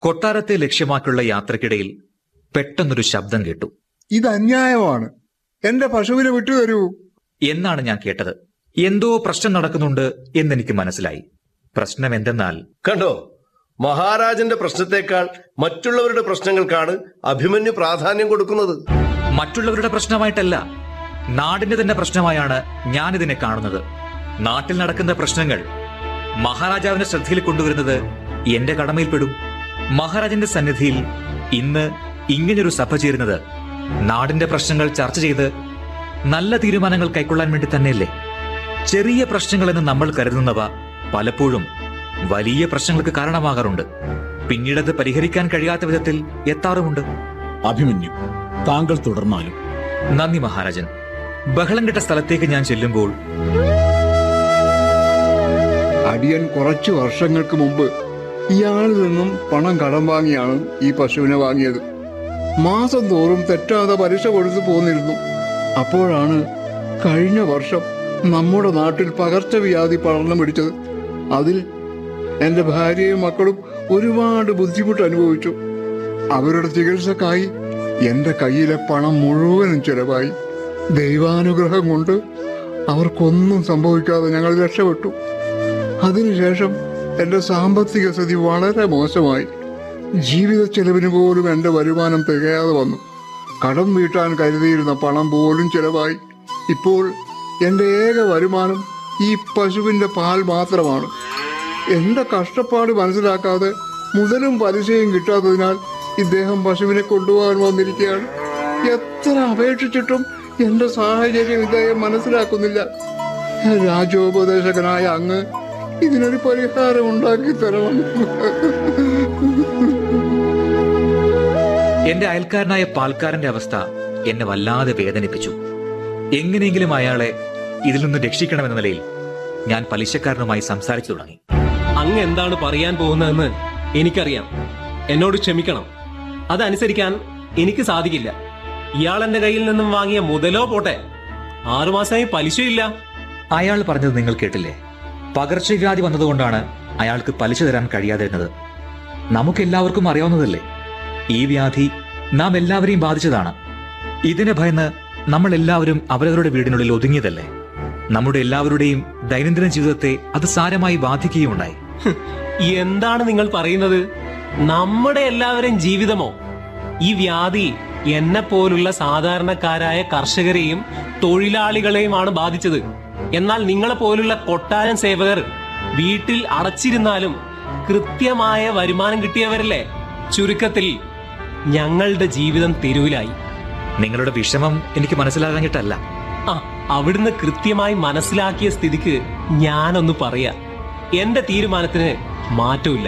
കൊട്ടാരത്തെ ലക്ഷ്യമാക്കിയുള്ള യാത്രക്കിടയിൽ പെട്ടെന്നൊരു ശബ്ദം കേട്ടു ഇത് അന്യായമാണ് എന്റെ പശുവിനെ വിട്ടുതരൂ എന്നാണ് ഞാൻ കേട്ടത് എന്തോ പ്രശ്നം നടക്കുന്നുണ്ട് എന്നെനിക്ക് മനസ്സിലായി പ്രശ്നം എന്തെന്നാൽ കണ്ടോ മഹാരാജന്റെ പ്രശ്നത്തെക്കാൾ മറ്റുള്ളവരുടെ പ്രശ്നങ്ങൾക്കാണ് അഭിമന്യു പ്രാധാന്യം കൊടുക്കുന്നത് മറ്റുള്ളവരുടെ പ്രശ്നമായിട്ടല്ല നാടിന്റെ തന്നെ പ്രശ്നമായാണ് ഞാനിതിനെ കാണുന്നത് നാട്ടിൽ നടക്കുന്ന പ്രശ്നങ്ങൾ മഹാരാജാവിന്റെ ശ്രദ്ധയിൽ കൊണ്ടുവരുന്നത് എന്റെ കടമയിൽപ്പെടും മഹാരാജന്റെ സന്നിധിയിൽ ഇന്ന് ഇങ്ങനൊരു സഭ ചേരുന്നത് നാടിന്റെ പ്രശ്നങ്ങൾ ചർച്ച ചെയ്ത് നല്ല തീരുമാനങ്ങൾ കൈക്കൊള്ളാൻ വേണ്ടി തന്നെയല്ലേ ചെറിയ പ്രശ്നങ്ങളെന്ന് നമ്മൾ കരുതുന്നവ പലപ്പോഴും വലിയ പ്രശ്നങ്ങൾക്ക് കാരണമാകാറുണ്ട് പിന്നീടത് പരിഹരിക്കാൻ കഴിയാത്ത വിധത്തിൽ എത്താറുമുണ്ട് അഭിമന്യു താങ്കൾ തുടർന്നാലും നന്ദി മഹാരാജൻ ബഹളം കെട്ട സ്ഥലത്തേക്ക് ഞാൻ ചെല്ലുമ്പോൾ അടിയൻ കുറച്ചു വർഷങ്ങൾക്ക് മുമ്പ് ഇയാളിൽ നിന്നും പണം കടം വാങ്ങിയാണ് ഈ പശുവിനെ വാങ്ങിയത് മാസം തോറും തെറ്റാതെ പലിശ കൊടുത്തു പോന്നിരുന്നു അപ്പോഴാണ് കഴിഞ്ഞ വർഷം നമ്മുടെ നാട്ടിൽ പകർച്ചവ്യാധി പടർന്നു പിടിച്ചത് അതിൽ എന്റെ ഭാര്യയും മക്കളും ഒരുപാട് ബുദ്ധിമുട്ട് അനുഭവിച്ചു അവരുടെ ചികിത്സക്കായി എന്റെ കയ്യിലെ പണം മുഴുവനും ചെലവായി ദൈവാനുഗ്രഹം കൊണ്ട് അവർക്കൊന്നും സംഭവിക്കാതെ ഞങ്ങൾ രക്ഷപ്പെട്ടു അതിനുശേഷം എന്റെ സാമ്പത്തിക സ്ഥിതി വളരെ മോശമായി ജീവിത ചെലവിന് പോലും എന്റെ വരുമാനം തികയാതെ വന്നു കടം വീട്ടാൻ കരുതിയിരുന്ന പണം പോലും ചെലവായി ഇപ്പോൾ എന്റെ ഏക വരുമാനം ഈ പശുവിന്റെ പാൽ മാത്രമാണ് എന്റെ കഷ്ടപ്പാട് മനസ്സിലാക്കാതെ മുതലും പലിശയും കിട്ടാത്തതിനാൽ ഇദ്ദേഹം പശുവിനെ കൊണ്ടുപോകാൻ വന്നിരിക്കുകയാണ് എത്ര അപേക്ഷിച്ചിട്ടും എന്റെ സാഹചര്യം ഇദ്ദേഹം മനസ്സിലാക്കുന്നില്ല രാജോപദേശകനായ അങ്ങ് ഇതിനൊരു പരിഹാരം ഉണ്ടാക്കി തരണം എന്റെ അയൽക്കാരനായ പാൽക്കാരന്റെ അവസ്ഥ എന്നെ വല്ലാതെ വേദനിപ്പിച്ചു എങ്ങനെയെങ്കിലും അയാളെ ഇതിൽ നിന്ന് രക്ഷിക്കണമെന്ന നിലയിൽ ഞാൻ പലിശക്കാരനുമായി സംസാരിച്ചു തുടങ്ങി അങ്ങ് എന്താണ് പറയാൻ പോകുന്നതെന്ന് എനിക്കറിയാം എന്നോട് ക്ഷമിക്കണം അതനുസരിക്കാൻ എനിക്ക് സാധിക്കില്ല ഇയാൾ എന്റെ കയ്യിൽ നിന്നും വാങ്ങിയ മുതലോ പോട്ടെ ആറുമാസമായി പലിശയില്ല അയാൾ പറഞ്ഞത് നിങ്ങൾ കേട്ടില്ലേ പകർച്ചവ്യാധി വന്നതുകൊണ്ടാണ് അയാൾക്ക് പലിശ തരാൻ കഴിയാതിരുന്നത് നമുക്കെല്ലാവർക്കും അറിയാവുന്നതല്ലേ ഈ വ്യാധി നാം എല്ലാവരെയും ബാധിച്ചതാണ് ഇതിനെ ഭയന്ന് നമ്മൾ എല്ലാവരും അവരവരുടെ വീടിനുള്ളിൽ ഒതുങ്ങിയതല്ലേ നമ്മുടെ എല്ലാവരുടെയും ദൈനംദിന ജീവിതത്തെ അത് സാരമായി ബാധിക്കുകയുണ്ടായി ഹ്, എന്താണ് നിങ്ങൾ പറയുന്നത് നമ്മുടെ എല്ലാവരും ജീവിതമോ ഈ വ്യാധി എന്നെ പോലുള്ള സാധാരണക്കാരായ കർഷകരെയും തൊഴിലാളികളെയുമാണ് ബാധിച്ചത് എന്നാൽ നിങ്ങളെ പോലുള്ള കൊട്ടാരം സേവകർ വീട്ടിൽ അടച്ചിരുന്നാലും കൃത്യമായ വരുമാനം കിട്ടിയവരല്ലേ ചുരുക്കത്തിൽ ഞങ്ങളുടെ ജീവിതം തെരുവിലായി നിങ്ങളുടെ വിഷമം എനിക്ക് മനസ്സിലാകാഞ്ഞിട്ടല്ല ആ അവിടുന്ന് കൃത്യമായി മനസ്സിലാക്കിയ സ്ഥിതിക്ക് ഞാനൊന്ന് പറയാ എന്റെ തീരുമാനത്തിന് മാറ്റമില്ല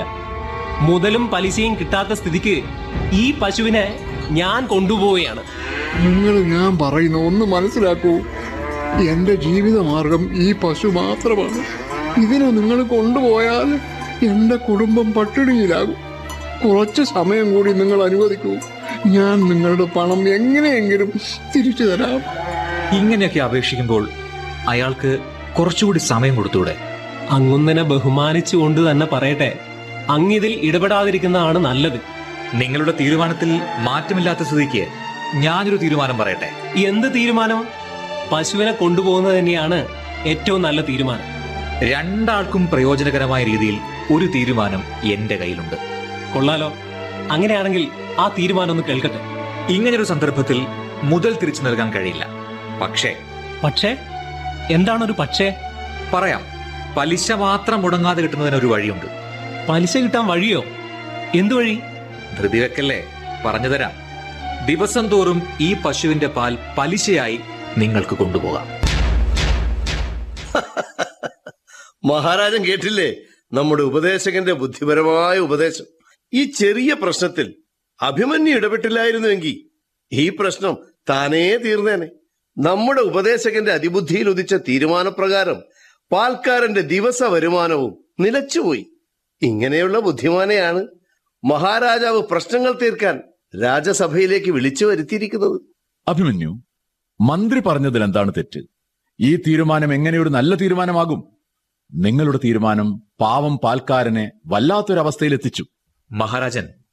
മുതലും പലിശയും കിട്ടാത്ത സ്ഥിതിക്ക് ഈ പശുവിനെ ഞാൻ കൊണ്ടുപോവുകയാണ് നിങ്ങൾ ഞാൻ പറയുന്ന ഒന്ന് മനസ്സിലാക്കൂ എന്റെ ജീവിതമാർഗം ഈ പശു മാത്രമാണ് ഇതിനെ നിങ്ങൾ കൊണ്ടുപോയാൽ എന്റെ കുടുംബം പട്ടിണിയിലാകും കുറച്ച് സമയം കൂടി നിങ്ങൾ അനുവദിക്കൂ ഞാൻ നിങ്ങളുടെ പണം എങ്ങനെയെങ്കിലും തിരിച്ചു തരാം ഇങ്ങനെയൊക്കെ അപേക്ഷിക്കുമ്പോൾ അയാൾക്ക് കുറച്ചുകൂടി സമയം കൊടുത്തൂടെ അങ്ങുന്നനെ ബഹുമാനിച്ചുകൊണ്ട് തന്നെ പറയട്ടെ അങ്ങിതിൽ ഇടപെടാതിരിക്കുന്നതാണ് നല്ലത് നിങ്ങളുടെ തീരുമാനത്തിൽ മാറ്റമില്ലാത്ത സ്ഥിതിക്ക് ഞാനൊരു തീരുമാനം പറയട്ടെ എന്ത് തീരുമാനം പശുവിനെ കൊണ്ടുപോകുന്നത് തന്നെയാണ് ഏറ്റവും നല്ല തീരുമാനം രണ്ടാൾക്കും പ്രയോജനകരമായ രീതിയിൽ ഒരു തീരുമാനം എന്റെ കയ്യിലുണ്ട് കൊള്ളാലോ അങ്ങനെയാണെങ്കിൽ ആ തീരുമാനം ഒന്ന് കേൾക്കട്ടെ ഇങ്ങനൊരു സന്ദർഭത്തിൽ മുതൽ തിരിച്ചു നൽകാൻ കഴിയില്ല പക്ഷേ പക്ഷേ എന്താണൊരു പക്ഷേ പറയാം പലിശ മാത്രം മുടങ്ങാതെ കിട്ടുന്നതിന് ഒരു വഴിയുണ്ട് പലിശ കിട്ടാൻ വഴിയോ എന്തു വഴി ധൃതി വെക്കല്ലേ പറഞ്ഞുതരാം ദിവസം തോറും ഈ പശുവിന്റെ പാൽ പലിശയായി നിങ്ങൾക്ക് കൊണ്ടുപോകാം മഹാരാജൻ കേട്ടില്ലേ നമ്മുടെ ഉപദേശകന്റെ ബുദ്ധിപരമായ ഉപദേശം ഈ ചെറിയ പ്രശ്നത്തിൽ അഭിമന്യു ഇടപെട്ടില്ലായിരുന്നുവെങ്കിൽ ഈ പ്രശ്നം താനേ തീർന്നേനെ നമ്മുടെ ഉപദേശകന്റെ അതിബുദ്ധിയിൽ ഉദിച്ച തീരുമാനപ്രകാരം പാൽക്കാരന്റെ ദിവസ വരുമാനവും നിലച്ചുപോയി ഇങ്ങനെയുള്ള ബുദ്ധിമാനെയാണ് മഹാരാജാവ് പ്രശ്നങ്ങൾ തീർക്കാൻ രാജസഭയിലേക്ക് വിളിച്ചു വരുത്തിയിരിക്കുന്നത് അഭിമന്യു മന്ത്രി പറഞ്ഞതിൽ എന്താണ് തെറ്റ് ഈ തീരുമാനം എങ്ങനെയൊരു നല്ല തീരുമാനമാകും നിങ്ങളുടെ തീരുമാനം പാവം പാൽക്കാരനെ വല്ലാത്തൊരവസ്ഥയിലെത്തിച്ചു മഹാരാജൻ